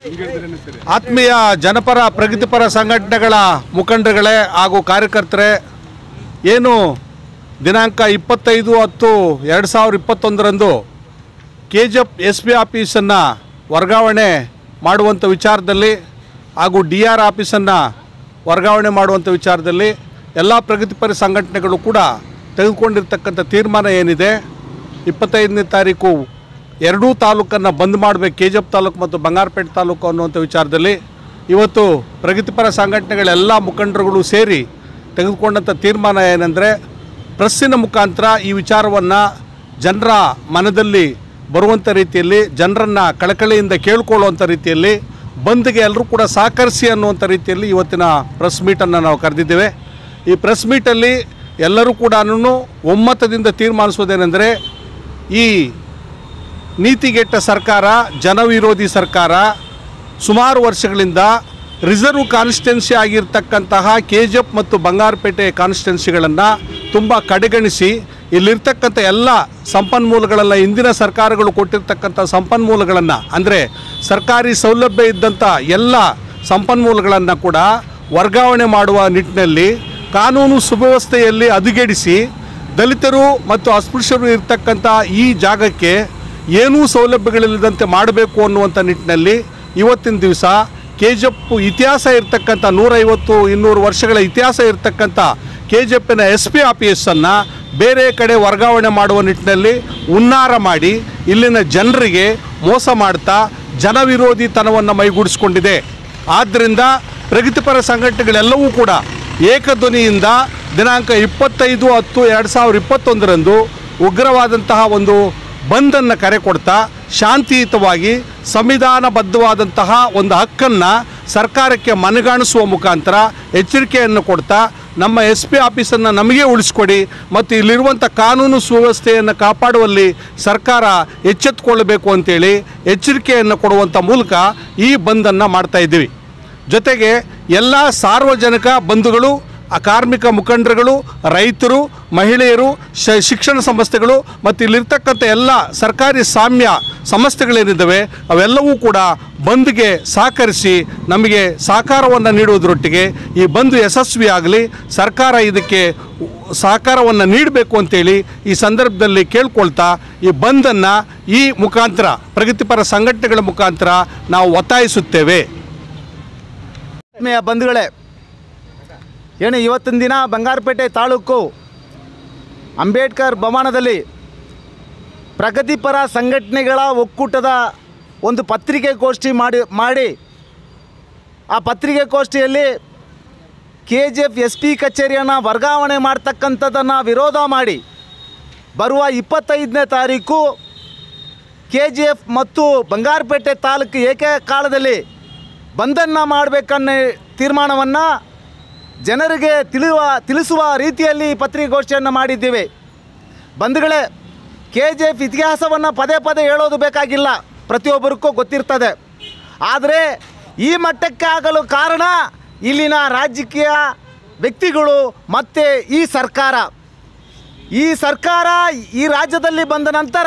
ಆತ್ಮೀಯ ಜನಪರ ಪ್ರಗತಿಪರ ಸಂಘಟನೆಗಳ ಮುಖಂಡರುಗಳೇ ಹಾಗೂ ಕಾರ್ಯಕರ್ತರೇ ಏನು ದಿನಾಂಕ ಇಪ್ಪತ್ತೈದು ಹತ್ತು ಎರಡು ಸಾವಿರದ ಇಪ್ಪತ್ತೊಂದರಂದು K G F S P ಆಫೀಸನ್ನು ವರ್ಗಾವಣೆ ಮಾಡುವಂಥ ವಿಚಾರದಲ್ಲಿ ಹಾಗೂ ಡಿ ಆರ್ ಆಫೀಸನ್ನು ವರ್ಗಾವಣೆ ಮಾಡುವಂಥ ವಿಚಾರದಲ್ಲಿ ಎಲ್ಲ ಪ್ರಗತಿಪರ ಸಂಘಟನೆಗಳು ಕೂಡ ತೆಗೆದುಕೊಂಡಿರ್ತಕ್ಕಂಥ ತೀರ್ಮಾನ ಏನಿದೆ ಇಪ್ಪತ್ತೈದನೇ ತಾರೀಕು ಎರಡೂ ತಾಲೂಕನ್ನು ಬಂದ್ ಮಾಡಬೇಕು ಕೆ ಜಿ ಎಫ್ ತಾಲೂಕು ಮತ್ತು ಬಂಗಾರಪೇಟೆ ತಾಲೂಕು ಅನ್ನುವಂಥ ವಿಚಾರದಲ್ಲಿ ಇವತ್ತು ಪ್ರಗತಿಪರ ಸಂಘಟನೆಗಳೆಲ್ಲ ಮುಖಂಡರುಗಳು ಸೇರಿ ತೆಗೆದುಕೊಂಡಂಥ ತೀರ್ಮಾನ ಏನಂದರೆ ಪ್ರೆಸ್ಸಿನ ಮುಖಾಂತರ ಈ ವಿಚಾರವನ್ನು ಜನರ ಮನದಲ್ಲಿ ಬರುವಂಥ ರೀತಿಯಲ್ಲಿ ಜನರನ್ನು ಕಳಕಳಿಯಿಂದ ಕೇಳ್ಕೊಳ್ಳುವಂಥ ರೀತಿಯಲ್ಲಿ ಬಂದ್ಗೆ ಎಲ್ಲರೂ ಕೂಡ ಸಹಕರಿಸಿ ಅನ್ನುವಂಥ ರೀತಿಯಲ್ಲಿ ಇವತ್ತಿನ ಪ್ರೆಸ್ ಮೀಟನ್ನು ನಾವು ಕರೆದಿದ್ದೇವೆ ಈ ಪ್ರೆಸ್ ಮೀಟಲ್ಲಿ ಎಲ್ಲರೂ ಕೂಡ ಒಮ್ಮತದಿಂದ ತೀರ್ಮಾನಿಸೋದೇನೆಂದರೆ ಈ ನೀತಿಗೆಟ್ಟ ಸರ್ಕಾರ ಜನವಿರೋಧಿ ಸರ್ಕಾರ ಸುಮಾರು ವರ್ಷಗಳಿಂದ ರಿಸರ್ವ್ ಕಾನ್ಸ್ಟಿಟ್ಯುನ್ಸಿ ಆಗಿರ್ತಕ್ಕಂತಹ ಕೆ ಜಿ ಎಫ್ ಮತ್ತು ಬಂಗಾರಪೇಟೆ ಕಾನ್ಸ್ಟಿಟ್ಯುನ್ಸಿಗಳನ್ನು ತುಂಬ ಕಡೆಗಣಿಸಿ ಇಲ್ಲಿರ್ತಕ್ಕಂಥ ಎಲ್ಲ ಸಂಪನ್ಮೂಲಗಳೆಲ್ಲ ಇಂದಿನ ಸರ್ಕಾರಗಳು ಕೊಟ್ಟಿರ್ತಕ್ಕಂಥ ಸಂಪನ್ಮೂಲಗಳನ್ನು ಅಂದರೆ ಸರ್ಕಾರಿ ಸೌಲಭ್ಯ ಇದ್ದಂಥ ಎಲ್ಲ ಸಂಪನ್ಮೂಲಗಳನ್ನು ಕೂಡ ವರ್ಗಾವಣೆ ಮಾಡುವ ನಿಟ್ಟಿನಲ್ಲಿ ಕಾನೂನು ಸುವ್ಯವಸ್ಥೆಯಲ್ಲಿ ಹದಗೆಡಿಸಿ ದಲಿತರು ಮತ್ತು ಅಸ್ಪೃಶ್ಯರು ಇರ್ತಕ್ಕಂಥ ಈ ಜಾಗಕ್ಕೆ ಏನೂ ಸೌಲಭ್ಯಗಳಿಲ್ಲದಂತೆ ಮಾಡಬೇಕು ಅನ್ನುವಂಥ ನಿಟ್ಟಿನಲ್ಲಿ ಇವತ್ತಿನ ದಿವಸ ಕೆ ಜಿ ಎಫ್ ಇತಿಹಾಸ ಇರ್ತಕ್ಕಂಥ ನೂರೈವತ್ತು ಇನ್ನೂರು ವರ್ಷಗಳ ಇತಿಹಾಸ ಇರ್ತಕ್ಕಂಥ ಕೆ ಜಿ ಎಫ್ನ ಎಸ್ ಪಿ ಆಫೀಸನ್ನು ಬೇರೆ ಕಡೆ ವರ್ಗಾವಣೆ ಮಾಡುವ ನಿಟ್ಟಿನಲ್ಲಿ ಉನ್ನಾರ ಮಾಡಿ ಇಲ್ಲಿನ ಜನರಿಗೆ ಮೋಸ ಮಾಡ್ತಾ ಜನವಿರೋಧಿತನವನ್ನು ಮೈಗೂಡಿಸ್ಕೊಂಡಿದೆ ಆದ್ದರಿಂದ ಪ್ರಗತಿಪರ ಸಂಘಟನೆಗಳೆಲ್ಲವೂ ಕೂಡ ಏಕಧ್ವನಿಯಿಂದ ದಿನಾಂಕ ಇಪ್ಪತ್ತೈದು ಹತ್ತು ಎರಡು ಸಾವಿರದ ಇಪ್ಪತ್ತೊಂದರಂದು ಉಗ್ರವಾದಂತಹ ಒಂದು ಬಂದನ್ನು ಕರೆ ಕೊಡ್ತಾ ಶಾಂತಿಯುತವಾಗಿ ಸಂವಿಧಾನಬದ್ಧವಾದಂತಹ ಒಂದು ಹಕ್ಕನ್ನು ಸರ್ಕಾರಕ್ಕೆ ಮನಗಾಣಿಸುವ ಮುಖಾಂತರ ಎಚ್ಚರಿಕೆಯನ್ನು ಕೊಡ್ತಾ ನಮ್ಮ ಎಸ್ ಪಿ ಆಫೀಸನ್ನು ನಮಗೆ ಉಳಿಸ್ಕೊಡಿ ಮತ್ತು ಇಲ್ಲಿರುವಂಥ ಕಾನೂನು ಸುವ್ಯವಸ್ಥೆಯನ್ನು ಕಾಪಾಡುವಲ್ಲಿ ಸರ್ಕಾರ ಎಚ್ಚೆತ್ತುಕೊಳ್ಳಬೇಕು ಅಂತೇಳಿ ಎಚ್ಚರಿಕೆಯನ್ನು ಕೊಡುವಂಥ ಮೂಲಕ ಈ ಬಂದನ್ನು ಮಾಡ್ತಾ ಇದ್ದೀವಿ ಜೊತೆಗೆ ಎಲ್ಲ ಸಾರ್ವಜನಿಕ ಬಂಧುಗಳು ಆ ಕಾರ್ಮಿಕ ಮುಖಂಡರುಗಳು ರೈತರು ಮಹಿಳೆಯರು ಶ ಶಿಕ್ಷಣ ಸಂಸ್ಥೆಗಳು ಮತ್ತು ಇಲ್ಲಿರ್ತಕ್ಕಂಥ ಎಲ್ಲ ಸರ್ಕಾರಿ ಸಾಮ್ಯ ಸಂಸ್ಥೆಗಳೇನಿದ್ದಾವೆ ಅವೆಲ್ಲವೂ ಕೂಡ ಬಂದ್ಗೆ ಸಹಕರಿಸಿ ನಮಗೆ ಸಹಕಾರವನ್ನು ನೀಡುವುದರೊಟ್ಟಿಗೆ ಈ ಬಂದ್ ಯಶಸ್ವಿಯಾಗಲಿ ಸರ್ಕಾರ ಇದಕ್ಕೆ ಸಹಕಾರವನ್ನು ನೀಡಬೇಕು ಅಂತೇಳಿ ಈ ಸಂದರ್ಭದಲ್ಲಿ ಕೇಳ್ಕೊಳ್ತಾ ಈ ಬಂದನ್ನು ಈ ಮುಖಾಂತರ ಪ್ರಗತಿಪರ ಸಂಘಟನೆಗಳ ಮುಖಾಂತರ ನಾವು ಒತ್ತಾಯಿಸುತ್ತೇವೆ ಆತ್ಮೀಯ ಬಂಧುಗಳೇ ಏನು ಇವತ್ತಿನ ದಿನ ಬಂಗಾರಪೇಟೆ ತಾಲೂಕು ಅಂಬೇಡ್ಕರ್ ಭವನದಲ್ಲಿ ಪ್ರಗತಿಪರ ಸಂಘಟನೆಗಳ ಒಕ್ಕೂಟದ ಒಂದು ಪತ್ರಿಕೆಗೋಷ್ಠಿ ಮಾಡಿ ಮಾಡಿ ಆ ಪತ್ರಿಕೆಗೋಷ್ಠಿಯಲ್ಲಿ K G F S P ಕಚೇರಿಯನ್ನು ವರ್ಗಾವಣೆ ಮಾಡ್ತಕ್ಕಂಥದ್ದನ್ನು ವಿರೋಧ ಮಾಡಿ ಬರುವ ಇಪ್ಪತ್ತೈದನೇ ತಾರೀಕು ಕೆ ಜಿ ಎಫ್ ಮತ್ತು ಬಂಗಾರಪೇಟೆ ತಾಲೂಕು ಏಕಕಾಲದಲ್ಲಿ ಬಂದನ್ನು ಮಾಡಬೇಕನ್ನೋ ತೀರ್ಮಾನವನ್ನು ಜನರಿಗೆ ತಿಳಿಯುವ ತಿಳಿಸುವ ರೀತಿಯಲ್ಲಿ ಈ ಪತ್ರಿಕಾಗೋಷ್ಠಿಯನ್ನು ಮಾಡಿದ್ದೀವಿ ಬಂಧುಗಳೇ ಕೆ ಜಿ ಎಫ್ ಇತಿಹಾಸವನ್ನು ಪದೇ ಪದೇ ಹೇಳೋದು ಬೇಕಾಗಿಲ್ಲ ಪ್ರತಿಯೊಬ್ಬರಿಗೂ ಗೊತ್ತಿರ್ತದೆ ಆದರೆ ಈ ಮಟ್ಟಕ್ಕೆ ಆಗಲು ಕಾರಣ ಇಲ್ಲಿನ ರಾಜಕೀಯ ವ್ಯಕ್ತಿಗಳು ಮತ್ತು ಈ ಸರ್ಕಾರ ಈ ಸರ್ಕಾರ ಈ ರಾಜ್ಯದಲ್ಲಿ ಬಂದ ನಂತರ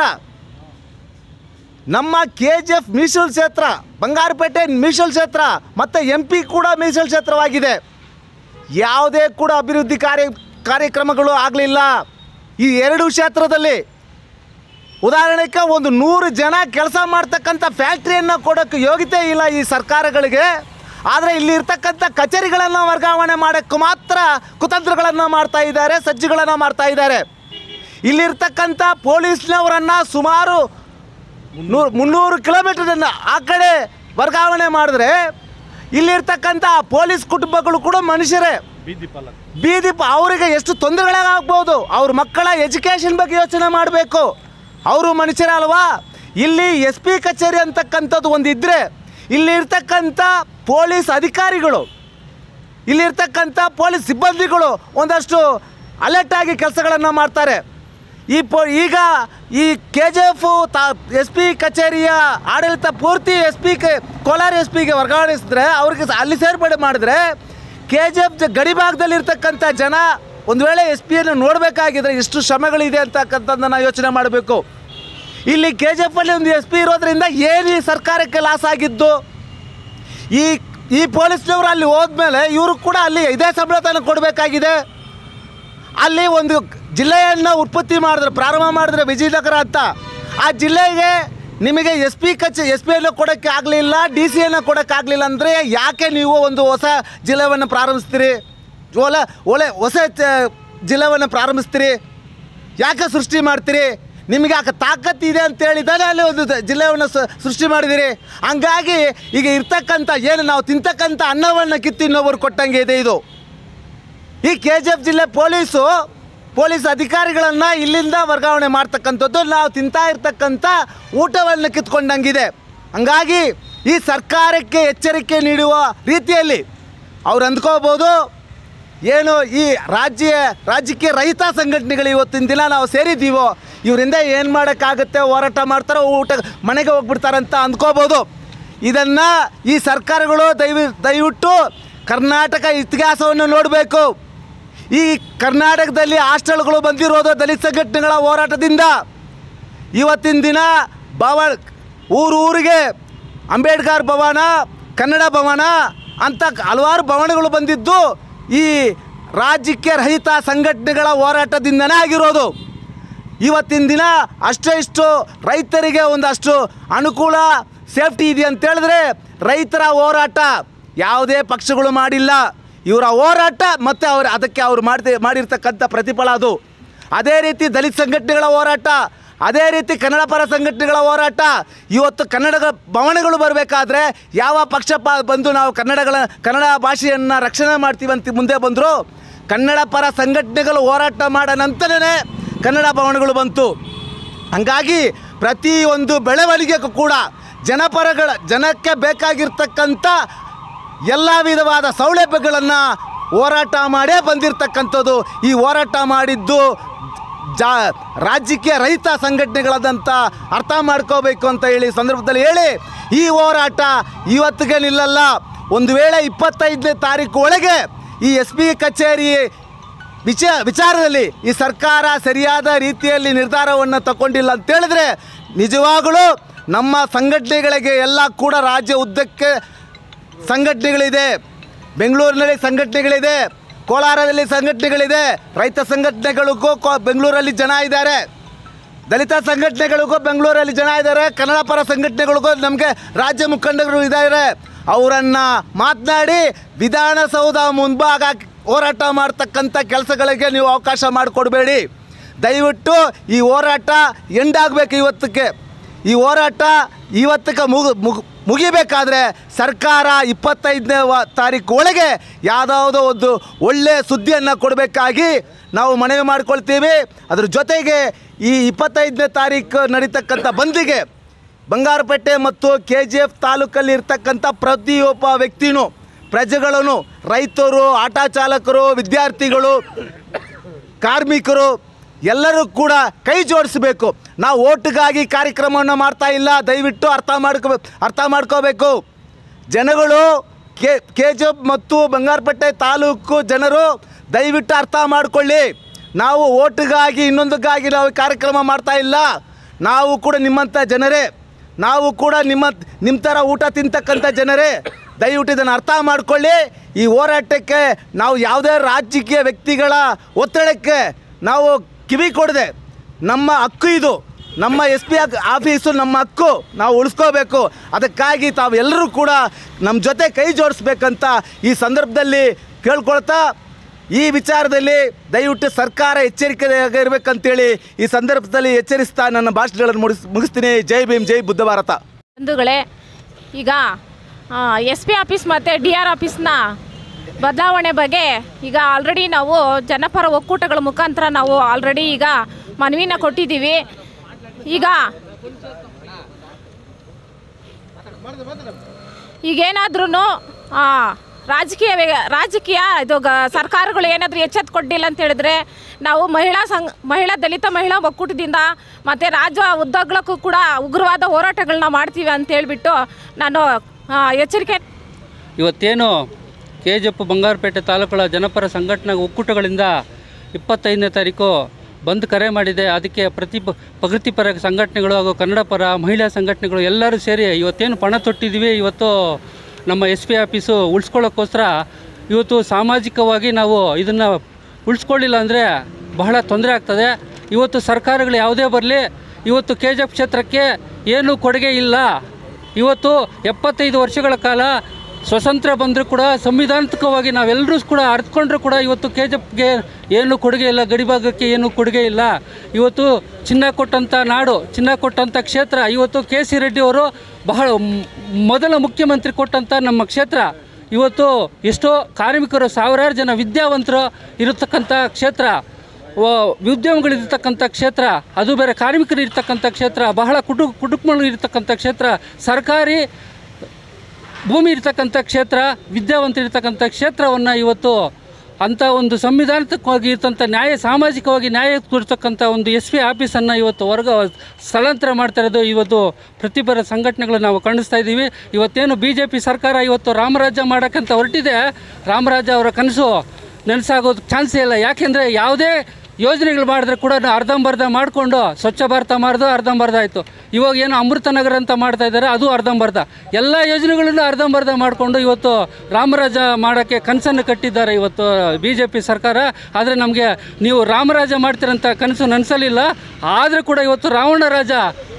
ನಮ್ಮ ಕೆ ಜಿ ಎಫ್ ಮೀಸಲು ಕ್ಷೇತ್ರ ಬಂಗಾರಪೇಟೆ ಮೀಸಲು ಕ್ಷೇತ್ರ ಮತ್ತು ಎಂ ಪಿ ಕೂಡ ಮೀಸಲು ಕ್ಷೇತ್ರವಾಗಿದೆ ಯಾವುದೇ ಕೂಡ ಅಭಿವೃದ್ಧಿ ಕಾರ್ಯ ಕಾರ್ಯಕ್ರಮಗಳು ಆಗಲಿಲ್ಲ ಈ ಎರಡು ಕ್ಷೇತ್ರದಲ್ಲಿ ಉದಾಹರಣೆಗೆ ಒಂದು ನೂರು ಜನ ಕೆಲಸ ಮಾಡ್ತಕ್ಕಂಥ ಫ್ಯಾಕ್ಟ್ರಿಯನ್ನು ಕೊಡೋಕ್ಕೆ ಯೋಗ್ಯತೆ ಇಲ್ಲ ಈ ಸರ್ಕಾರಗಳಿಗೆ ಆದರೆ ಇಲ್ಲಿ ಇರ್ತಕ್ಕಂಥ ಕಚೇರಿಗಳನ್ನು ವರ್ಗಾವಣೆ ಮಾಡೋಕ್ಕೆ ಮಾತ್ರ ಕುತಂತ್ರಗಳನ್ನು ಮಾಡ್ತಾ ಇದ್ದಾರೆ ಸಜ್ಜುಗಳನ್ನು ಮಾಡ್ತಾ ಇದ್ದಾರೆ ಇಲ್ಲಿರ್ತಕ್ಕಂಥ ಪೊಲೀಸ್ನವರನ್ನು ಸುಮಾರು ನೂರು ಮುನ್ನೂರು ಕಿಲೋಮೀಟರನ್ನು ಆ ಕಡೆ ವರ್ಗಾವಣೆ ಮಾಡಿದ್ರೆ ಇಲ್ಲಿರ್ತಕ್ಕಂಥ ಪೊಲೀಸ್ ಕುಟುಂಬಗಳು ಕೂಡ ಮನುಷ್ಯರೇ ಬೀದಿ ಪ ಅವರಿಗೆ ಎಷ್ಟು ತೊಂದರೆಗಳಾಗ್ಬೋದು ಅವ್ರ ಮಕ್ಕಳ ಎಜುಕೇಷನ್ ಬಗ್ಗೆ ಯೋಚನೆ ಮಾಡಬೇಕು ಅವರು ಮನುಷ್ಯರೇ ಅಲ್ವಾ ಇಲ್ಲಿ ಎಸ್ ಪಿ ಕಚೇರಿ ಅಂತಕ್ಕಂಥದ್ದು ಒಂದು ಇದ್ದರೆ ಇಲ್ಲಿರ್ತಕ್ಕಂಥ ಪೊಲೀಸ್ ಅಧಿಕಾರಿಗಳು ಇಲ್ಲಿರ್ತಕ್ಕಂಥ ಪೊಲೀಸ್ ಸಿಬ್ಬಂದಿಗಳು ಒಂದಷ್ಟು ಅಲರ್ಟ್ ಆಗಿ ಕೆಲಸಗಳನ್ನು ಮಾಡ್ತಾರೆ ಈ ಪೊ ಈಗ ಈ ಕೆ ಜಿ ಎಫ್ ತಾ ಎಸ್ ಪಿ ಕಚೇರಿಯ ಆಡಳಿತ ಪೂರ್ತಿ S P K Kolar S ಪಿಗೆ ವರ್ಗಾವಣಿಸಿದ್ರೆ ಅವ್ರಿಗೆ ಸ- ಅಲ್ಲಿ ಸೇರ್ಪಡೆ ಮಾಡಿದ್ರೆ ಕೆ ಜಿ ಎಫ್ ಗಡಿ ಭಾಗದಲ್ಲಿ ಇರ್ತಕ್ಕಂಥ ಜನ ಒಂದು ವೇಳೆ ಎಸ್ ಪಿಯನ್ನು ನೋಡಬೇಕಾಗಿದ್ರೆ ಇಷ್ಟು ಶ್ರಮಗಳಿದೆ ಅಂತಕ್ಕಂಥದ್ದನ್ನು ಯೋಚನೆ ಮಾಡಬೇಕು ಇಲ್ಲಿ ಕೆ ಜಿ ಎಫಲ್ಲಿ ಒಂದು ಎಸ್ ಪಿ ಇರೋದ್ರಿಂದ ಏನು ಈ ಸರ್ಕಾರಕ್ಕೆ ಲಾಸ್ ಆಗಿದ್ದು ಈ ಈ ಪೊಲೀಸ್ನವರು ಅಲ್ಲಿ ಹೋದ್ಮೇಲೆ ಇವರು ಕೂಡ ಅಲ್ಲಿ ಇದೇ ಸಂಬಳ ತಾನೇ ಕೊಡಬೇಕಾಗಿದೆ ಅಲ್ಲಿ ಒಂದು ಜಿಲ್ಲೆಯನ್ನು ಉತ್ಪತ್ತಿ ಮಾಡಿದ್ರೆ ಪ್ರಾರಂಭ ಮಾಡಿದ್ರೆ ವಿಜಯನಗರ ಅಂತ ಆ ಜಿಲ್ಲೆಗೆ ನಿಮಗೆ ಎಸ್ ಪಿ ಕಚೆ ಎಸ್ ಪಿ ಅನ್ನು ಕೊಡೋಕ್ಕೆ ಆಗಲಿಲ್ಲ ಡಿ ಸಿ ಅನ್ನು ಕೊಡೋಕ್ಕಾಗಲಿಲ್ಲ ಅಂದರೆ ಯಾಕೆ ನೀವು ಒಂದು ಹೊಸ ಜಿಲ್ಲೆಯನ್ನು ಪ್ರಾರಂಭಿಸ್ತೀರಿ ಒಲೆ ಒಳ್ಳೆ ಹೊಸ ಚ- ಜಿಲ್ಲೆಯನ್ನು ಪ್ರಾರಂಭಿಸ್ತೀರಿ ಯಾಕೆ ಸೃಷ್ಟಿ ಮಾಡ್ತೀರಿ ನಿಮಗೆ ಆಗ ತಾಕತ್ತು ಇದೆ ಅಂತ ಹೇಳಿದಾನೆ ಅಲ್ಲಿ ಒಂದು ದ- ಜಿಲ್ಲೆಯನ್ನು ಸ- ಸೃಷ್ಟಿ ಮಾಡಿದಿರಿ ಹಂಗಾಗಿ ಈಗ ಇರ್ತಕ್ಕಂಥ ಏನು ನಾವು ತಿಂತಕ್ಕಂಥ ಅನ್ನವನ್ನು ಕಿತ್ತು ಇನ್ನೊಬ್ಬರು ಕೊಟ್ಟಂಗೆ ಇದೆ ಇದು ಈ ಕೆ ಜಿ ಎಫ್ ಜಿಲ್ಲೆ ಪೊಲೀಸು ಪೊಲೀಸ್ ಅಧಿಕಾರಿಗಳನ್ನು ಇಲ್ಲಿಂದ ವರ್ಗಾವಣೆ ಮಾಡ್ತಕ್ಕಂಥದ್ದು ನಾವು ತಿಂತಾ ಇರ್ತಕ್ಕಂಥ ಊಟವನ್ನು ಕಿತ್ಕೊಂಡಂಗಿದೆ ಹಂಗಾಗಿ ಈ ಸರ್ಕಾರಕ್ಕೆ ಎಚ್ಚರಿಕೆ ನೀಡುವ ರೀತಿಯಲ್ಲಿ ಅವ್ರು ಅಂದ್ಕೋಬೋದು ಏನು ಈ ರಾಜ್ಯ ರಾಜ್ಯಕ್ಕೆ ರೈತ ಸಂಘಟನೆಗಳು ಇವತ್ತಿನ ದಿನ ನಾವು ಸೇರಿದ್ದೀವೋ ಇವರಿಂದ ಏನು ಮಾಡೋಕ್ಕಾಗುತ್ತೆ ಹೋರಾಟ ಮಾಡ್ತಾರೋ ಊಟ ಮನೆಗೆ ಹೋಗ್ಬಿಡ್ತಾರಂತ ಅಂದ್ಕೋಬೋದು ಇದನ್ನು ಈ ಸರ್ಕಾರಗಳು ದಯವಿ ದಯವಿಟ್ಟು ಕರ್ನಾಟಕ ಇತಿಹಾಸವನ್ನು ನೋಡಬೇಕು ಈ ಕರ್ನಾಟಕದಲ್ಲಿ ಹಾಸ್ಟೆಲ್ಗಳು ಬಂದಿರೋದು ದಲಿತ ಸಂಘಟನೆಗಳ ಹೋರಾಟದಿಂದ ಇವತ್ತಿನ ದಿನ ಭವ ಊರು ಊರಿಗೆ ಅಂಬೇಡ್ಕರ್ ಭವನ ಕನ್ನಡ ಭವನ ಅಂತ ಹಲವಾರು ಭವನಗಳು ಬಂದಿದ್ದು ಈ ರಾಜ್ಯಕ್ಕೆ ರಹಿತ ಸಂಘಟನೆಗಳ ಹೋರಾಟದಿಂದನೇ ಆಗಿರೋದು ಇವತ್ತಿನ ದಿನ ಅಷ್ಟೇ ಇಷ್ಟು ರೈತರಿಗೆ ಒಂದಷ್ಟು ಅನುಕೂಲ ಸೇಫ್ಟಿ ಇದೆ ಅಂತ ಹೇಳಿದ್ರೆ ರೈತರ ಹೋರಾಟ ಯಾವುದೇ ಪಕ್ಷಗಳು ಮಾಡಿಲ್ಲ ಇವರ ಹೋರಾಟ ಮತ್ತು ಅವ್ರು ಅದಕ್ಕೆ ಅವ್ರು ಮಾಡ್ತಿ ಮಾಡಿರ್ತಕ್ಕಂಥ ಪ್ರತಿಫಲ ಅದು ಅದೇ ರೀತಿ ದಲಿತ ಸಂಘಟನೆಗಳ ಹೋರಾಟ ಅದೇ ರೀತಿ ಕನ್ನಡ ಪರ ಸಂಘಟನೆಗಳ ಹೋರಾಟ ಇವತ್ತು ಕನ್ನಡ ಭವನಗಳು ಬರಬೇಕಾದ್ರೆ ಯಾವ ಪಕ್ಷ ಪ ಬಂದು ನಾವು ಕನ್ನಡಗಳ ಕನ್ನಡ ಭಾಷೆಯನ್ನು ರಕ್ಷಣೆ ಮಾಡ್ತೀವಿ ಅಂತ ಮುಂದೆ ಬಂದರು ಕನ್ನಡ ಪರ ಸಂಘಟನೆಗಳು ಹೋರಾಟ ಮಾಡೋ ನಂತರನೇ ಕನ್ನಡ ಭವನಗಳು ಬಂತು ಹಂಗಾಗಿ ಪ್ರತಿಯೊಂದು ಬೆಳವಣಿಗೆಗೂ ಕೂಡ ಜನಪರಗಳ ಜನಕ್ಕೆ ಬೇಕಾಗಿರ್ತಕ್ಕಂಥ ಎಲ್ಲ ವಿಧವಾದ ಸೌಲಭ್ಯಗಳನ್ನು ಹೋರಾಟ ಮಾಡೇ ಬಂದಿರತಕ್ಕಂಥದ್ದು ಈ ಹೋರಾಟ ಮಾಡಿದ್ದು ಜಾ ರಾಜ್ಯಕ್ಕೆ ರೈತ ಸಂಘಟನೆಗಳಾದಂಥ ಅರ್ಥ ಮಾಡ್ಕೋಬೇಕು ಅಂತ ಹೇಳಿ ಸಂದರ್ಭದಲ್ಲಿ ಹೇಳಿ ಈ ಹೋರಾಟ ಇವತ್ತಿಗೆ ನಿಲ್ಲಲ್ಲ ಒಂದು ವೇಳೆ ಇಪ್ಪತ್ತೈದನೇ ತಾರೀಕು ಒಳಗೆ ಈ ಎಸ್ ಪಿ ಕಚೇರಿ ವಿಚ ವಿಚಾರದಲ್ಲಿ ಈ ಸರ್ಕಾರ ಸರಿಯಾದ ರೀತಿಯಲ್ಲಿ ನಿರ್ಧಾರವನ್ನು ತಗೊಂಡಿಲ್ಲ ಅಂತ ಹೇಳಿದ್ರೆ ನಿಜವಾಗಲೂ ನಮ್ಮ ಸಂಘಟನೆಗಳಿಗೆ ಎಲ್ಲ ಕೂಡ ರಾಜ್ಯ ಉದ್ದಕ್ಕೆ ಸಂಘಟನೆಗಳಿದೆ ಬೆಂಗಳೂರಿನಲ್ಲಿ ಸಂಘಟನೆಗಳಿದೆ ಕೋಲಾರದಲ್ಲಿ ಸಂಘಟನೆಗಳಿದೆ ರೈತ ಸಂಘಟನೆಗಳಿಗೂ ಕೋ ಬೆಂಗಳೂರಲ್ಲಿ ಜನ ಇದ್ದಾರೆ ದಲಿತ ಸಂಘಟನೆಗಳಿಗೂ ಬೆಂಗಳೂರಲ್ಲಿ ಜನ ಇದ್ದಾರೆ ಕನ್ನಡ ಪರ ಸಂಘಟನೆಗಳಿಗೂ ನಮಗೆ ರಾಜ್ಯ ಮುಖಂಡರು ಇದ್ದಾರೆ ಅವರನ್ನು ಮಾತನಾಡಿ ವಿಧಾನಸೌಧ ಮುಂಭಾಗ ಹೋರಾಟ ಮಾಡ್ತಕ್ಕಂಥ ಕೆಲಸಗಳಿಗೆ ನೀವು ಅವಕಾಶ ಮಾಡಿಕೊಡ್ಬೇಡಿ ದಯವಿಟ್ಟು ಈ ಹೋರಾಟ ಎಂಡಾಗಬೇಕು ಇವತ್ತಕ್ಕೆ ಈ ಹೋರಾಟ ಇವತ್ತಕ್ಕೆ ಮುಗು ಮುಗು ಮುಗಿಬೇಕಾದ್ರೆ ಸರ್ಕಾರ ಇಪ್ಪತ್ತೈದನೇ ವ ತಾರೀಕು ಒಳಗೆ ಯಾವುದಾವುದೋ ಒಂದು ಒಳ್ಳೆಯ ಸುದ್ದಿಯನ್ನು ಕೊಡಬೇಕಾಗಿ ನಾವು ಮನವಿ ಮಾಡ್ಕೊಳ್ತೀವಿ ಅದ್ರ ಜೊತೆಗೆ ಈ ಇಪ್ಪತ್ತೈದನೇ ತಾರೀಕು ನಡೀತಕ್ಕಂಥ ಬಂದಿಗೆ ಬಂಗಾರಪೇಟೆ ಮತ್ತು ಕೆ ಜಿ ಎಫ್ ತಾಲೂಕಲ್ಲಿ ಇರ್ತಕ್ಕಂಥ ಪ್ರತಿಯೊಬ್ಬ ವ್ಯಕ್ತಿನೂ ಪ್ರಜೆಗಳನ್ನು ರೈತರು ಆಟೋ ಚಾಲಕರು ವಿದ್ಯಾರ್ಥಿಗಳು ಕಾರ್ಮಿಕರು ಎಲ್ಲರೂ ಕೂಡ ಕೈ ಜೋಡಿಸಬೇಕು ನಾವು ಓಟ್ಗಾಗಿ ಕಾರ್ಯಕ್ರಮವನ್ನು ಮಾಡ್ತಾ ಇಲ್ಲ ದಯವಿಟ್ಟು ಅರ್ಥ ಮಾಡ್ಕೋ ಅರ್ಥ ಮಾಡ್ಕೋಬೇಕು ಜನಗಳು ಕೆ ಕೆ ಜಿ ಎಫ್ ಮತ್ತು ಬಂಗಾರಪೇಟೆ ತಾಲೂಕು ಜನರು ದಯವಿಟ್ಟು ಅರ್ಥ ಮಾಡಿಕೊಳ್ಳಿ ನಾವು ಓಟ್ಗಾಗಿ ಇನ್ನೊಂದಕ್ಕಾಗಿ ನಾವು ಕಾರ್ಯಕ್ರಮ ಮಾಡ್ತಾ ಇಲ್ಲ ನಾವು ಕೂಡ ನಿಮ್ಮಂಥ ಜನರೇ ನಾವು ಕೂಡ ನಿಮ್ಮ ನಿಮ್ಮ ಥರ ಊಟ ತಿಂತಕ್ಕಂಥ ಜನರೇ ದಯವಿಟ್ಟು ಇದನ್ನು ಅರ್ಥ ಮಾಡ್ಕೊಳ್ಳಿ ಈ ಹೋರಾಟಕ್ಕೆ ನಾವು ಯಾವುದೇ ರಾಜಕೀಯ ವ್ಯಕ್ತಿಗಳ ಒತ್ತಡಕ್ಕೆ ನಾವು ಕಿವಿ ಕೊಡದೆ ನಮ್ಮ ಹಕ್ಕು ಇದು ನಮ್ಮ ಎಸ್ ಪಿ ಆಫೀಸು ನಮ್ಮ ಹಕ್ಕು ನಾವು ಉಳಿಸ್ಕೋಬೇಕು ಅದಕ್ಕಾಗಿ ತಾವೆಲ್ಲರೂ ಕೂಡ ನಮ್ಮ ಜೊತೆ ಕೈ ಜೋಡಿಸ್ಬೇಕಂತ ಈ ಸಂದರ್ಭದಲ್ಲಿ ಕೇಳ್ಕೊಳ್ತಾ ಈ ವಿಚಾರದಲ್ಲಿ ದಯವಿಟ್ಟು ಸರ್ಕಾರ ಎಚ್ಚರಿಕೆಯಾಗಿ ಇರಬೇಕಂತೇಳಿ ಈ ಸಂದರ್ಭದಲ್ಲಿ ಎಚ್ಚರಿಸ್ತಾ ನನ್ನ ಭಾಷಣಗಳನ್ನು ಮುಗಿಸ್ ಮುಗಿಸ್ತೀನಿ ಜೈ ಭೀಮ್ ಜೈ ಬುದ್ಧ ಭಾರತ ಬಂಧುಗಳೇ ಈಗ ಎಸ್ ಪಿ ಆಫೀಸ್ ಮತ್ತು ಡಿ ಆರ್ ಆಫೀಸ್ನ ಬದಲಾವಣೆ ಬಗ್ಗೆ ಈಗ ಆಲ್ರೆಡಿ ನಾವು ಜನಪರ ಒಕ್ಕೂಟಗಳ ಮುಖಾಂತರ ನಾವು ಆಲ್ರೆಡಿ ಈಗ ಮನವಿನ ಕೊಟ್ಟಿದ್ದೀವಿ ಈಗ ಈಗೇನಾದ್ರೂ ರಾಜಕೀಯ ವ್ಯ- ರಾಜಕೀಯ ಇದು ಗ ಸರ್ಕಾರಗಳು ಏನಾದರೂ ಎಚ್ಚೆತ್ತುಕೊಂಡಿಲ್ಲ ಅಂತ ಹೇಳಿದ್ರೆ ನಾವು ಮಹಿಳಾ ಸಂಘ ಮಹಿಳಾ ದಲಿತ ಮಹಿಳಾ ಒಕ್ಕೂಟದಿಂದ ಮತ್ತು ರಾಜ್ಯ ಉದ್ಯೋಗಕ್ಕೂ ಕೂಡ ಉಗ್ರವಾದ ಹೋರಾಟಗಳನ್ನ ಮಾಡ್ತೀವಿ ಅಂತ ಹೇಳ್ಬಿಟ್ಟು ನಾನು ಆ, ಎಚ್ಚರಿಕೆ ಇವತ್ತೇನು ಕೆ ಜಿ ಎಫ್ ಬಂಗಾರಪೇಟೆ ತಾಲೂಕುಗಳ ಜನಪರ ಸಂಘಟನಾ ಒಕ್ಕೂಟಗಳಿಂದ ಇಪ್ಪತ್ತೈದನೇ ತಾರೀಕು ಬಂದ್ ಕರೆ ಮಾಡಿದೆ ಅದಕ್ಕೆ ಪ್ರತಿ ಪ- ಪ್ರಗತಿಪರ ಸಂಘಟನೆಗಳು ಹಾಗೂ ಕನ್ನಡ ಪರ ಮಹಿಳಾ ಸಂಘಟನೆಗಳು ಎಲ್ಲರೂ ಸೇರಿ ಇವತ್ತೇನು ಪಣ ತೊಟ್ಟಿದ್ದೀವಿ ಇವತ್ತು ನಮ್ಮ ಎಸ್ ಪಿ ಆಫೀಸು ಉಳಿಸ್ಕೊಳ್ಳೋಕ್ಕೋಸ್ಕರ ಇವತ್ತು ಸಾಮಾಜಿಕವಾಗಿ ನಾವು ಇದನ್ನು ಉಳಿಸ್ಕೊಳ್ಳಿಲ್ಲ ಅಂದರೆ ಬಹಳ ತೊಂದರೆ ಆಗ್ತದೆ ಇವತ್ತು ಸರ್ಕಾರಗಳು ಯಾವುದೇ ಬರಲಿ ಇವತ್ತು ಕೆ ಜಿ ಎಫ್ ಕ್ಷೇತ್ರಕ್ಕೆ ಏನೂ ಕೊಡುಗೆ ಇಲ್ಲ ಇವತ್ತು ಎಪ್ಪತ್ತೈದು ವರ್ಷಗಳ ಕಾಲ ಸ್ವತಂತ್ರ ಬಂದರೂ ಕೂಡ ಸಂವಿಧಾನಾತ್ಮಕವಾಗಿ ನಾವೆಲ್ಲರೂ ಕೂಡ ಅರ್ಥಕೊಂಡ್ರೂ ಕೂಡ ಇವತ್ತು ಕೆ ಜಿ ಎಫ್ಗೆ ಏನು ಕೊಡುಗೆ ಇಲ್ಲ ಗಡಿಭಾಗಕ್ಕೆ ಏನು ಕೊಡುಗೆ ಇಲ್ಲ ಇವತ್ತು ಚಿನ್ನ ಕೊಟ್ಟಂಥ ನಾಡು ಚಿನ್ನ ಕೊಟ್ಟಂಥ ಕ್ಷೇತ್ರ ಇವತ್ತು ಕೆ ಸಿ ರೆಡ್ಡಿ ಅವರು ಬಹಳ ಮ್- ಮೊದಲ ಮುಖ್ಯಮಂತ್ರಿ ಕೊಟ್ಟಂಥ ನಮ್ಮ ಕ್ಷೇತ್ರ ಇವತ್ತು ಎಷ್ಟೋ ಕಾರ್ಮಿಕರು ಸಾವಿರಾರು ಜನ ವಿದ್ಯಾವಂತರು ಇರತಕ್ಕಂಥ ಕ್ಷೇತ್ರ ವ- ಉದ್ಯಮಗಳಿರ್ತಕ್ಕಂಥ ಕ್ಷೇತ್ರ ಅದು ಬೇರೆ ಕಾರ್ಮಿಕರು ಇರ್ತಕ್ಕಂಥ ಕ್ಷೇತ್ರ ಬಹಳ ಕುಟು ಕುಟುಂಬಗಳು ಇರ್ತಕ್ಕಂಥ ಕ್ಷೇತ್ರ ಸರ್ಕಾರಿ ಭೂಮಿ ಇರ್ತಕ್ಕಂಥ ಕ್ಷೇತ್ರ ವಿದ್ಯಾವಂತ ಇರ್ತಕ್ಕಂಥ ಕ್ಷೇತ್ರವನ್ನು ಇವತ್ತು ಅಂಥ ಒಂದು ಸಂವಿಧಾನಾತ್ಮಕವಾಗಿ ಇರ್ತಂಥ ನ್ಯಾಯ ಸಾಮಾಜಿಕವಾಗಿ ನ್ಯಾಯ ಕೊಡ್ತಕ್ಕಂಥ ಒಂದು ಎಸ್ ಪಿ ಆಫೀಸನ್ನು ಇವತ್ತು ವರ್ಗ ಸ್ಥಳಾಂತರ ಮಾಡ್ತಾ ಇರೋದು ಇವತ್ತು ಪ್ರತಿಭರ ಸಂಘಟನೆಗಳು ನಾವು ಕಾಣಿಸ್ತಾ ಇದ್ದೀವಿ ಇವತ್ತೇನು ಬಿ ಜೆ ಪಿ ಸರ್ಕಾರ ಇವತ್ತು ರಾಮರಾಜ್ಯ ಮಾಡೋಕ್ಕಂತ ಹೊರಟಿದೆ ರಾಮರಾಜ್ಯ ಅವರ ಕನಸು ನೆನೆಸಾಗೋದು ಚಾನ್ಸೇ ಇಲ್ಲ ಯಾಕೆಂದರೆ ಯಾವುದೇ ಯೋಜನೆಗಳು ಮಾಡಿದ್ರೆ ಕೂಡ ಅರ್ಧಂಬರ್ಧ ಮಾಡಿಕೊಂಡು ಸ್ವಚ್ಛ ಭಾರತ ಮಾಡಿದ್ರು ಅರ್ಧಂಬರ್ಧ ಆಯಿತು ಇವಾಗ ಏನು ಅಮೃತ ನಗರ ಅಂತ ಮಾಡ್ತಾ ಇದ್ದಾರೆ ಅದು ಅರ್ಧಂಬರ್ಧ ಎಲ್ಲ ಯೋಜನೆಗಳನ್ನು ಅರ್ಧಂಬರ್ಧ ಮಾಡಿಕೊಂಡು ಇವತ್ತು ರಾಮರಾಜ ಮಾಡೋಕ್ಕೆ ಕನಸನ್ನು ಕಟ್ಟಿದ್ದಾರೆ ಇವತ್ತು ಬಿ ಜೆ ಪಿ ಸರ್ಕಾರ ಆದರೆ ನಮಗೆ ನೀವು ರಾಮರಾಜ ಮಾಡ್ತೀರಂತ ಕನಸು ನನಸಲಿಲ್ಲ ಆದರೆ ಕೂಡ ಇವತ್ತು ರಾವಣ ರಾಜ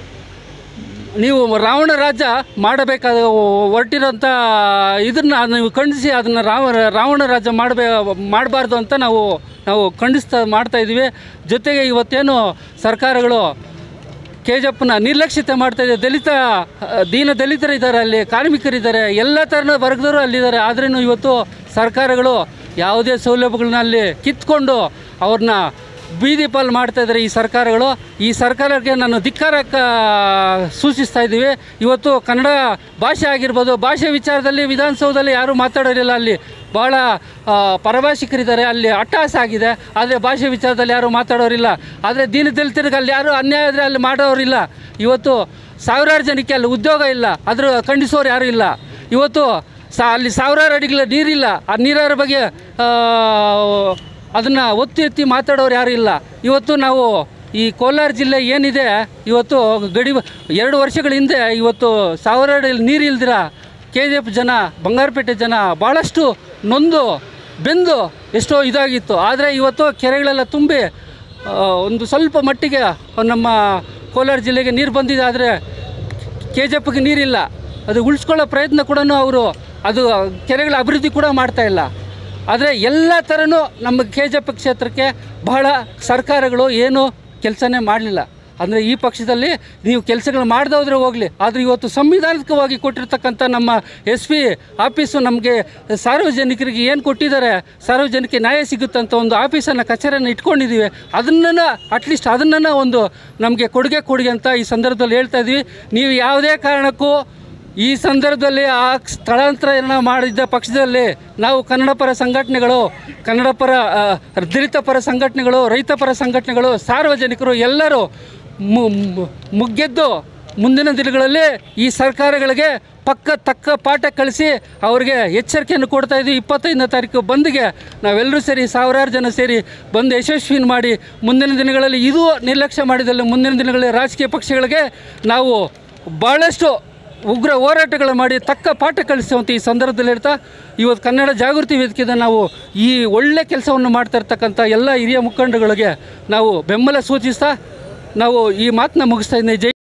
ನೀವು ರಾವಣ ರಾಜ್ಯ ಮಾಡಬೇಕಾದ ಹೊರಟಿರೋಂಥ ಇದನ್ನು ನೀವು ಖಂಡಿಸಿ ಅದನ್ನು ರಾವ ರಾವಣ ರಾಜ್ಯ ಮಾಡಬೇ ಮಾಡಬಾರ್ದು ಅಂತ ನಾವು ನಾವು ಖಂಡಿಸ್ತಾ ಮಾಡ್ತಾ ಇದ್ದೀವಿ ಜೊತೆಗೆ ಇವತ್ತೇನು ಸರ್ಕಾರಗಳು ಕೆ ಜಿ ಎಫ್ನ ನಿರ್ಲಕ್ಷ್ಯತೆ ಮಾಡ್ತಾ ಇದೆ ದಲಿತ ಅಹ್, ದೀನ ದಲಿತರಿದ್ದಾರೆ ಅಲ್ಲಿ ಕಾರ್ಮಿಕರಿದ್ದಾರೆ ಎಲ್ಲ ಥರದ ವರ್ಗದವರು ಅಲ್ಲಿದ್ದಾರೆ ಆದ್ರೂ ಇವತ್ತು ಸರ್ಕಾರಗಳು ಯಾವುದೇ ಸೌಲಭ್ಯಗಳನ್ನ ಅಲ್ಲಿ ಕಿತ್ಕೊಂಡು ಅವ್ರನ್ನ ಬೀದಿ ಪಾಲು ಮಾಡ್ತಾ ಇದ್ದಾರೆ ಈ ಸರ್ಕಾರಗಳು ಈ ಸರ್ಕಾರಕ್ಕೆ ನಾನು ಧಿಕ್ಕಾರ ಕ- ಸೂಚಿಸ್ತಾ ಇದ್ದೀವಿ ಇವತ್ತು ಕನ್ನಡ ಭಾಷೆ ಆಗಿರ್ಬೋದು ಭಾಷೆ ವಿಚಾರದಲ್ಲಿ ವಿಧಾನಸೌಧದಲ್ಲಿ ಯಾರೂ ಮಾತಾಡೋರಿಲ್ಲ ಅಲ್ಲಿ ಭಾಳ ಆ, ಪರಭಾಷಿಕರಿದ್ದಾರೆ ಅಲ್ಲಿ ಅಟ್ಟಹಾಸ ಆಗಿದೆ ಆದರೆ ಭಾಷೆ ವಿಚಾರದಲ್ಲಿ ಯಾರೂ ಮಾತಾಡೋರಿಲ್ಲ ಆದರೆ ದೀನ ದಲಿತರಿಗೆ ಅಲ್ಲಿ ಯಾರು ಅನ್ಯಾಯ ಆದರೆ ಅಲ್ಲಿ ಮಾಡೋರಿಲ್ಲ ಇವತ್ತು ಸಾವಿರಾರು ಜನಕ್ಕೆ ಅಲ್ಲಿ ಉದ್ಯೋಗ ಇಲ್ಲ ಅದ್ರ ಖಂಡಿಸೋರು ಯಾರೂ ಇಲ್ಲ ಇವತ್ತು ಸಾ ಅಲ್ಲಿ ಸಾವಿರಾರು ಅಡಿಗಳ ನೀರಿಲ್ಲ ಆ ನೀರಾರ ಬಗ್ಗೆ ಅದನ್ನು ಒತ್ತಿ ಎತ್ತಿ ಮಾತಾಡೋರು ಯಾರೂ ಇಲ್ಲ ಇವತ್ತು ನಾವು ಈ ಕೋಲಾರ ಜಿಲ್ಲೆ ಏನಿದೆ ಇವತ್ತು ಗಡಿ ಎರಡು ವರ್ಷಗಳ ಹಿಂದೆ ಇವತ್ತು ಸಾವಿರಾರು ಅಡಿ ನೀರು ಇಲ್ದಿರ ಕೆ ಜಿ ಎಫ್ ಜನ ಬಂಗಾರಪೇಟೆ ಜನ ಭಾಳಷ್ಟು ನೊಂದು ಬೆಂದು ಎಷ್ಟೋ ಇದಾಗಿತ್ತು ಆದರೆ ಇವತ್ತು ಕೆರೆಗಳೆಲ್ಲ ತುಂಬಿ ಆ, ಒಂದು ಸ್ವಲ್ಪ ಮಟ್ಟಿಗೆ ನಮ್ಮ ಕೋಲಾರ ಜಿಲ್ಲೆಗೆ ನೀರು ಬಂದಿದೆ ಆದರೆ ಕೆ ಜಿ ಎಫ್ಗೆ ನೀರಿಲ್ಲ ಅದು ಉಳಿಸ್ಕೊಳ್ಳೋ ಪ್ರಯತ್ನ ಕೂಡ ಅವರು ಅದು ಕೆರೆಗಳ ಅಭಿವೃದ್ಧಿ ಕೂಡ ಮಾಡ್ತಾ ಇಲ್ಲ ಆದರೆ ಎಲ್ಲ ಥರನೂ ನಮ್ಮ ಕೆ ಜಿ ಎಫ್ ಕ್ಷೇತ್ರಕ್ಕೆ ಬಹಳ ಸರ್ಕಾರಗಳು ಏನು ಕೆಲಸನೇ ಮಾಡಲಿಲ್ಲ ಅಂದರೆ ಈ ಪಕ್ಷದಲ್ಲಿ ನೀವು ಕೆಲಸಗಳು ಮಾಡದೆ ಹೋದರೆ ಹೋಗಲಿ ಆದರೆ ಇವತ್ತು ಸಂವಿಧಾನಿಕವಾಗಿ ಕೊಟ್ಟಿರ್ತಕ್ಕಂಥ ನಮ್ಮ ಎಸ್ ಪಿ ಆಫೀಸು ನಮಗೆ ಸಾರ್ವಜನಿಕರಿಗೆ ಏನು ಕೊಟ್ಟಿದ್ದಾರೆ ಸಾರ್ವಜನಿಕ ನ್ಯಾಯ ಸಿಗುತ್ತಂತ ಒಂದು ಆಫೀಸನ್ನು ಕಚೇರಿಯನ್ನು ಇಟ್ಕೊಂಡಿದ್ದೀವಿ ಅದನ್ನು ಅಟ್ಲೀಸ್ಟ್ ಅದನ್ನು ಒಂದು ನಮಗೆ ಕೊಡುಗೆ ಕೊಡುಗೆ ಅಂತ ಈ ಸಂದರ್ಭದಲ್ಲಿ ಹೇಳ್ತಾ ಇದ್ವಿ ನೀವು ಯಾವುದೇ ಕಾರಣಕ್ಕೂ ಈ ಸಂದರ್ಭದಲ್ಲಿ ಆ ಸ್ಥಳಾಂತರನ ಮಾಡಿದ್ದ ಪಕ್ಷದಲ್ಲಿ ನಾವು ಕನ್ನಡ ಪರ ಸಂಘಟನೆಗಳು ಕನ್ನಡ ಪರ ಆ, ದಲಿತ ಪರ ಸಂಘಟನೆಗಳು ರೈತ ಪರ ಸಂಘಟನೆಗಳು ಸಾರ್ವಜನಿಕರು ಎಲ್ಲರೂ ಮು- ಮು- ಮುಗ್ಗೆದ್ದು ಮುಂದಿನ ದಿನಗಳಲ್ಲಿ ಈ ಸರ್ಕಾರಗಳಿಗೆ ಪಕ್ಕ ತಕ್ಕ ಪಾಠ ಕಳಿಸಿ ಅವರಿಗೆ ಎಚ್ಚರಿಕೆಯನ್ನು ಕೊಡ್ತಾ ಇದ್ವಿ ಇಪ್ಪತ್ತೈದನೇ ತಾರೀಕು ಬಂದ್ಗೆ ನಾವೆಲ್ಲರೂ ಸೇರಿ ಸಾವಿರಾರು ಜನ ಸೇರಿ ಬಂದು ಯಶಸ್ವಿನ ಮಾಡಿ ಮುಂದಿನ ದಿನಗಳಲ್ಲಿ ಇದು ನಿರ್ಲಕ್ಷ್ಯ ಮಾಡಿದಲ್ಲಿ ಮುಂದಿನ ದಿನಗಳಲ್ಲಿ ರಾಜಕೀಯ ಪಕ್ಷಗಳಿಗೆ ನಾವು ಭಾಳಷ್ಟು ಉಗ್ರ ಹೋರಾಟಗಳು ಮಾಡಿ ತಕ್ಕ ಪಾಠ ಕಲಿಸುವಂಥ ಈ ಸಂದರ್ಭದಲ್ಲಿ ಹೇಳ್ತಾ ಇವತ್ತು ಕನ್ನಡ ಜಾಗೃತಿ ವೇದಿಕೆಯಿಂದ ನಾವು ಈ ಒಳ್ಳೆ ಕೆಲಸವನ್ನು ಮಾಡ್ತಾ ಇರ್ತಕ್ಕಂಥ ಎಲ್ಲ ಹಿರಿಯ ಮುಖಂಡಗಳಿಗೆ ನಾವು ಬೆಂಬಲ ಸೂಚಿಸ್ತಾ ನಾವು ಈ ಮಾತನ್ನ ಮುಗಿಸ್ತಾ ಇದ್ದೀನಿ ಜೈ